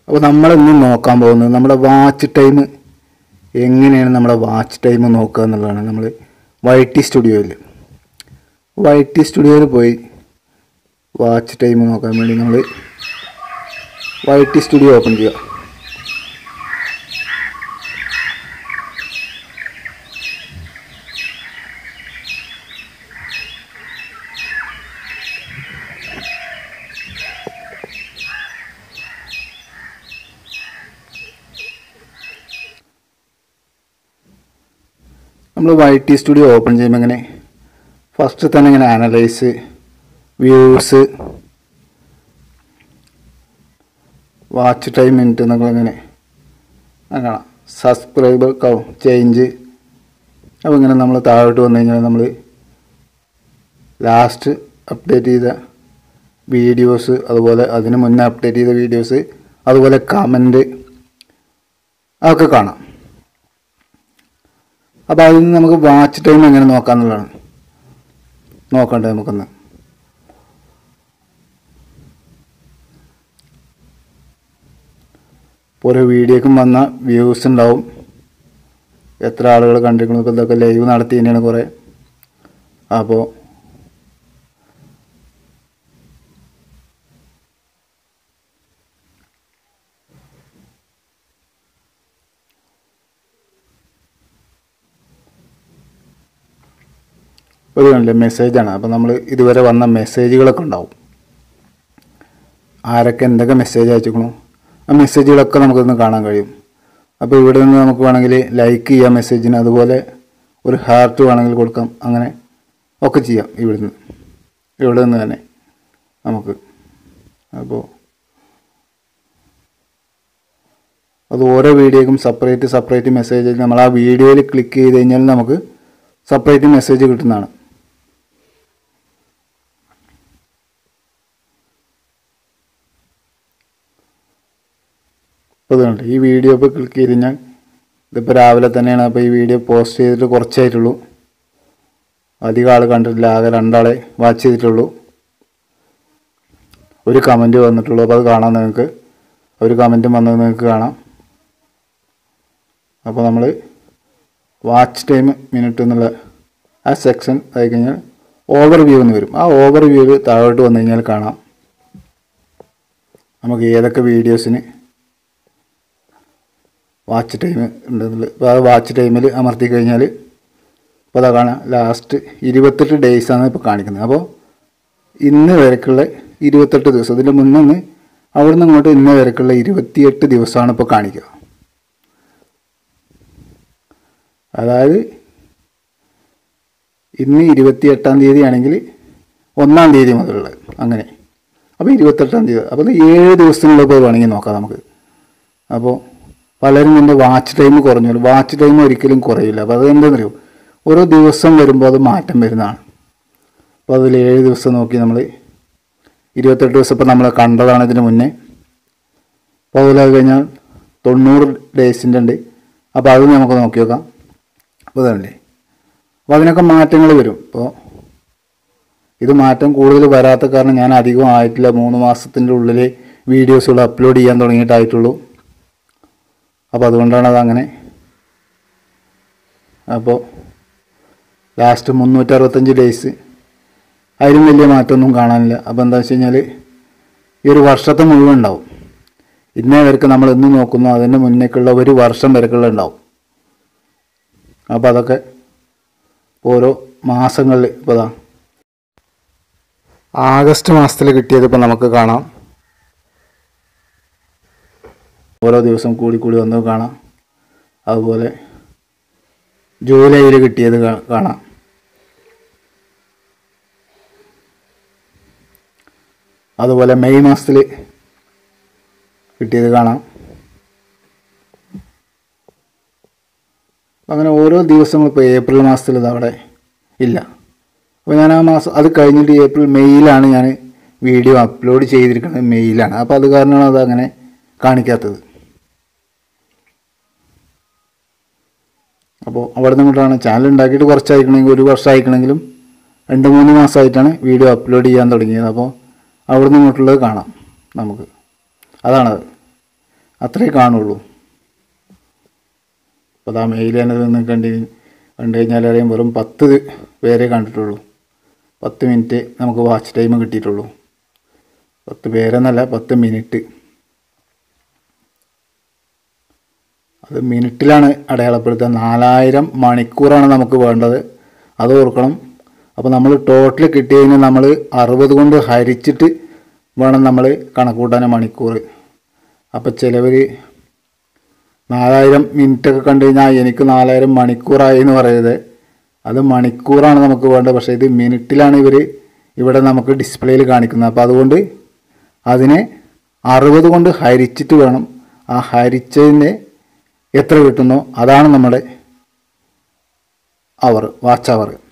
അപ്പോൾ നമ്മളിന്ന് നോക്കാൻ പോകുന്നത് നമ്മുടെ വാച്ച് ടൈം എങ്ങനെയാണ് നമ്മുടെ വാച്ച് ടൈം നോക്കുക എന്നുള്ളതാണ് നമ്മൾ വൈ ടി സ്റ്റുഡിയോയിൽ വൈ ടി സ്റ്റുഡിയോയിൽ പോയി വാച്ച് ടൈം നോക്കാൻ വേണ്ടി നമ്മൾ വൈ ടി സ്റ്റുഡിയോ ഓപ്പൺ ചെയ്യുക നമ്മൾ വൈ ടി സ്റ്റുഡിയോ ഓപ്പൺ ചെയ്യുമ്പോൾ ഇങ്ങനെ ഫസ്റ്റ് തന്നെ ഇങ്ങനെ analyse views watch time minute എന്നൊക്കെ ഇങ്ങനെ അങ്ങനെ സബ്സ്ക്രൈബർ കൗ ചേഞ്ച് അപ്പോൾ ഇങ്ങനെ നമ്മൾ താഴോട്ട് വന്നു കഴിഞ്ഞാൽ നമ്മൾ ലാസ്റ്റ് അപ്ഡേറ്റ് ചെയ്ത വീഡിയോസ് അതുപോലെ അതിന് മുന്നേ അപ്ഡേറ്റ് ചെയ്ത വീഡിയോസ് അതുപോലെ കമൻറ്റ് അതൊക്കെ കാണാം അപ്പോൾ അതിൽ നിന്ന് നമുക്ക് വാച്ച് ടൈം എങ്ങനെ നോക്കാമെന്നുള്ളതാണ് നോക്കണ്ടേ നമുക്കൊന്ന് ഇപ്പോൾ ഒരു വീഡിയോക്കും വന്ന വ്യൂസ് ഉണ്ടാവും എത്ര ആളുകൾ കണ്ടിരിക്കുന്നു ഇപ്പോൾ ഇതൊക്കെ ലൈവ് നടത്തി തന്നെയാണ് കുറേ അപ്പോൾ ഒരു കണ്ടില്ലേ മെസ്സേജാണ് അപ്പോൾ നമ്മൾ ഇതുവരെ വന്ന മെസ്സേജുകളൊക്കെ ഉണ്ടാവും ആരൊക്കെ എന്തൊക്കെ മെസ്സേജ് അയച്ചിക്കണു ആ മെസ്സേജുകളൊക്കെ നമുക്കൊന്ന് കാണാൻ കഴിയും അപ്പോൾ ഇവിടെ നിന്ന് നമുക്ക് വേണമെങ്കിൽ ലൈക്ക് ചെയ്യാം മെസ്സേജിന് അതുപോലെ ഒരു ഹാർട്ട് വേണമെങ്കിൽ കൊടുക്കാം അങ്ങനെ ഒക്കെ ചെയ്യാം ഇവിടുന്ന് ഇവിടെ നിന്ന് തന്നെ നമുക്ക് അപ്പോൾ അത് ഓരോ വീഡിയോക്കും സെപ്പറേറ്റ് സെപ്പറേറ്റ് മെസ്സേജ് നമ്മൾ ആ വീഡിയോയിൽ ക്ലിക്ക് ചെയ്ത് കഴിഞ്ഞാൽ നമുക്ക് സെപ്പറേറ്റ് മെസ്സേജ് കിട്ടുന്നതാണ് അപ്പോൾ ഇതുണ്ട് ഈ വീഡിയോ ഇപ്പോൾ ക്ലിക്ക് ചെയ്ത് കഴിഞ്ഞാൽ ഇതിപ്പോൾ രാവിലെ തന്നെയാണ് അപ്പോൾ ഈ വീഡിയോ പോസ്റ്റ് ചെയ്തിട്ട് കുറച്ചായിട്ടുള്ളൂ അധികം ആൾ കണ്ടിട്ടില്ല ആകെ രണ്ടാളെ വാച്ച് ചെയ്തിട്ടുള്ളൂ ഒരു കമൻറ്റ് വന്നിട്ടുള്ളൂ അപ്പോൾ അത് കാണാം നിങ്ങൾക്ക് ഒരു കമൻറ്റും വന്നത് നിങ്ങൾക്ക് കാണാം അപ്പോൾ നമ്മൾ വാച്ച് ടൈം മിനിറ്റ് എന്നുള്ള ആ സെക്ഷൻ ആയി കഴിഞ്ഞാൽ ഓവർ വ്യൂ എന്ന് വരും ആ ഓവർ വ്യൂവിൽ താഴോട്ട് വന്നു കഴിഞ്ഞാൽ കാണാം നമുക്ക് ഏതൊക്കെ വീഡിയോസിന് വാച്ച് ടൈം ഉണ്ടെന്നുള്ളത് അപ്പോൾ ആ വാച്ച് ടൈമിൽ അമർത്തി കഴിഞ്ഞാൽ ഇപ്പോൾ അതാ കാണാം ലാസ്റ്റ് ഇരുപത്തെട്ട് ഡേയ്സാണ് ഇപ്പോൾ കാണിക്കുന്നത് അപ്പോൾ ഇന്ന് വരക്കുള്ള ഇരുപത്തെട്ട് ദിവസം ഇതിൻ്റെ മുന്നൊന്ന് അവിടെ നിന്ന് ഇങ്ങോട്ട് ഇന്ന് വരക്കുള്ള ഇരുപത്തിയെട്ട് ദിവസമാണ് ഇപ്പോൾ കാണിക്കുക അതായത് ഇന്ന് ഇരുപത്തി എട്ടാം തീയതി ആണെങ്കിൽ ഒന്നാം തീയതി മുതലുള്ള അങ്ങനെ അപ്പോൾ ഇരുപത്തെട്ടാം തീയതി അപ്പോൾ അത് ഏഴ് ദിവസത്തിനുള്ള പോയി വേണമെങ്കിൽ നോക്കാം നമുക്ക് അപ്പോൾ പലരും എൻ്റെ വാച്ച് ടൈം കുറഞ്ഞു വാച്ച് ടൈം ഒരിക്കലും കുറയില്ല അപ്പോൾ അത് എന്താണെന്നറിയോ ഓരോ ദിവസം വരുമ്പോൾ അത് മാറ്റം വരുന്നതാണ് അപ്പോൾ അതിൽ ഏഴ് ദിവസം നോക്കി നമ്മൾ ഇരുപത്തെട്ട് ദിവസം ഇപ്പോൾ നമ്മൾ കണ്ടതാണ് ഇതിന് മുന്നേ അപ്പോൾ അതുപോലെ അത് കഴിഞ്ഞാൽ തൊണ്ണൂറ് ഡേയ്സിൻ്റെ ഉണ്ട് അപ്പോൾ അത് നമുക്ക് നോക്കി നോക്കാം അപ്പോൾ അതല്ലേ അപ്പോൾ അതിനൊക്കെ മാറ്റങ്ങൾ വരും ഇപ്പോൾ ഇത് മാറ്റം കൂടുതൽ വരാത്ത കാരണം ഞാൻ അധികം ആയിട്ടില്ല മൂന്ന് മാസത്തിൻ്റെ ഉള്ളിൽ വീഡിയോസുകൾ അപ്ലോഡ് ചെയ്യാൻ തുടങ്ങിയിട്ടായിട്ടുള്ളൂ അപ്പോൾ അതുകൊണ്ടാണ് അതങ്ങനെ അപ്പോൾ ലാസ്റ്റ് മുന്നൂറ്ററുപത്തഞ്ച് ഡേയ്സ് അതിലും വലിയ മാറ്റമൊന്നും കാണാനില്ല അപ്പോൾ എന്താ വെച്ച് കഴിഞ്ഞാൽ ഈ ഒരു വർഷത്തെ മുഴുവൻ ഉണ്ടാവും ഇന്നേ വരക്ക് നമ്മൾ എന്ന് നോക്കുന്നു അതിൻ്റെ മുന്നേക്കുള്ള ഒരു വർഷം വരക്കുള്ള ഉണ്ടാവും അപ്പോൾ അതൊക്കെ ഓരോ മാസങ്ങളിൽ ഇപ്പോൾ ഇതാ ആഗസ്റ്റ് മാസത്തിൽ കിട്ടിയത് ഇപ്പോൾ നമുക്ക് കാണാം ഓരോ ദിവസം കൂടി കൂടി വന്നത് കാണാം അതുപോലെ ജൂലൈയിൽ കിട്ടിയത് കാ- കാണാം അതുപോലെ മെയ് മാസത്തിൽ കിട്ടിയത് കാണാം അങ്ങനെ ഓരോ ദിവസങ്ങൾ ഇപ്പോൾ ഏപ്രിൽ മാസത്തിൽ ഇത് അവിടെ ഇല്ല അപ്പോൾ ഞാൻ ആ മാസം അത് കഴിഞ്ഞിട്ട് ഏപ്രിൽ മെയ്യിലാണ് ഞാൻ വീഡിയോ അപ്ലോഡ് ചെയ്തിരിക്കുന്നത് മെയ്യിലാണ് അപ്പോൾ അത് കാരണമാണ് അത് അങ്ങനെ കാണിക്കാത്തത് അപ്പോൾ അവിടെ നിന്നിട്ടാണ് ചാനൽ ഉണ്ടാക്കിയിട്ട് കുറച്ചായിക്കണമെങ്കിൽ ഒരു വർഷം അയക്കണമെങ്കിലും രണ്ട് മൂന്ന് മാസമായിട്ടാണ് വീഡിയോ അപ്ലോഡ് ചെയ്യാൻ തുടങ്ങിയത് അപ്പോൾ അവിടെ നിന്ന് ഇങ്ങോട്ടുള്ളത് കാണാം നമുക്ക് അതാണത് അത്രേ കാണുള്ളൂ അപ്പോൾ അതാ മെയിൽ തന്നെ നിന്ന് കണ്ടി കണ്ടു കഴിഞ്ഞാൽ അറിയാം വെറും പത്ത് പേരെ കണ്ടിട്ടുള്ളൂ പത്ത് മിനിറ്റ് നമുക്ക് വാച്ച് ടൈം കിട്ടിയിട്ടുള്ളൂ പത്ത് പേരെന്നല്ല പത്ത് മിനിറ്റ് അത് മിനിറ്റിലാണ് അടയാളപ്പെടുത്തുക നാലായിരം മണിക്കൂറാണ് നമുക്ക് വേണ്ടത് അത് ഓർക്കണം അപ്പോൾ നമ്മൾ ടോട്ടൽ കിട്ടി കഴിഞ്ഞാൽ നമ്മൾ അറുപത് കൊണ്ട് ഹരിച്ചിട്ട് വേണം നമ്മൾ കണക്ക് കൂട്ടാൻ മണിക്കൂർ അപ്പോൾ ചിലവർ നാലായിരം മിനിറ്റൊക്കെ കണ്ടു കഴിഞ്ഞാൽ എനിക്ക് നാലായിരം മണിക്കൂറായി എന്ന് പറയുന്നത് അത് മണിക്കൂറാണ് നമുക്ക് വേണ്ടത് പക്ഷേ ഇത് മിനിറ്റിലാണ് ഇവർ ഇവിടെ നമുക്ക് ഡിസ്പ്ലേയിൽ കാണിക്കുന്നത് അപ്പോൾ അതുകൊണ്ട് അതിനെ അറുപത് കൊണ്ട് ഹരിച്ചിട്ട് വേണം ആ ഹരിച്ചതിന് എത്ര കിട്ടുന്നോ അതാണ് നമ്മുടെ അവർ വാച്ച് അവർ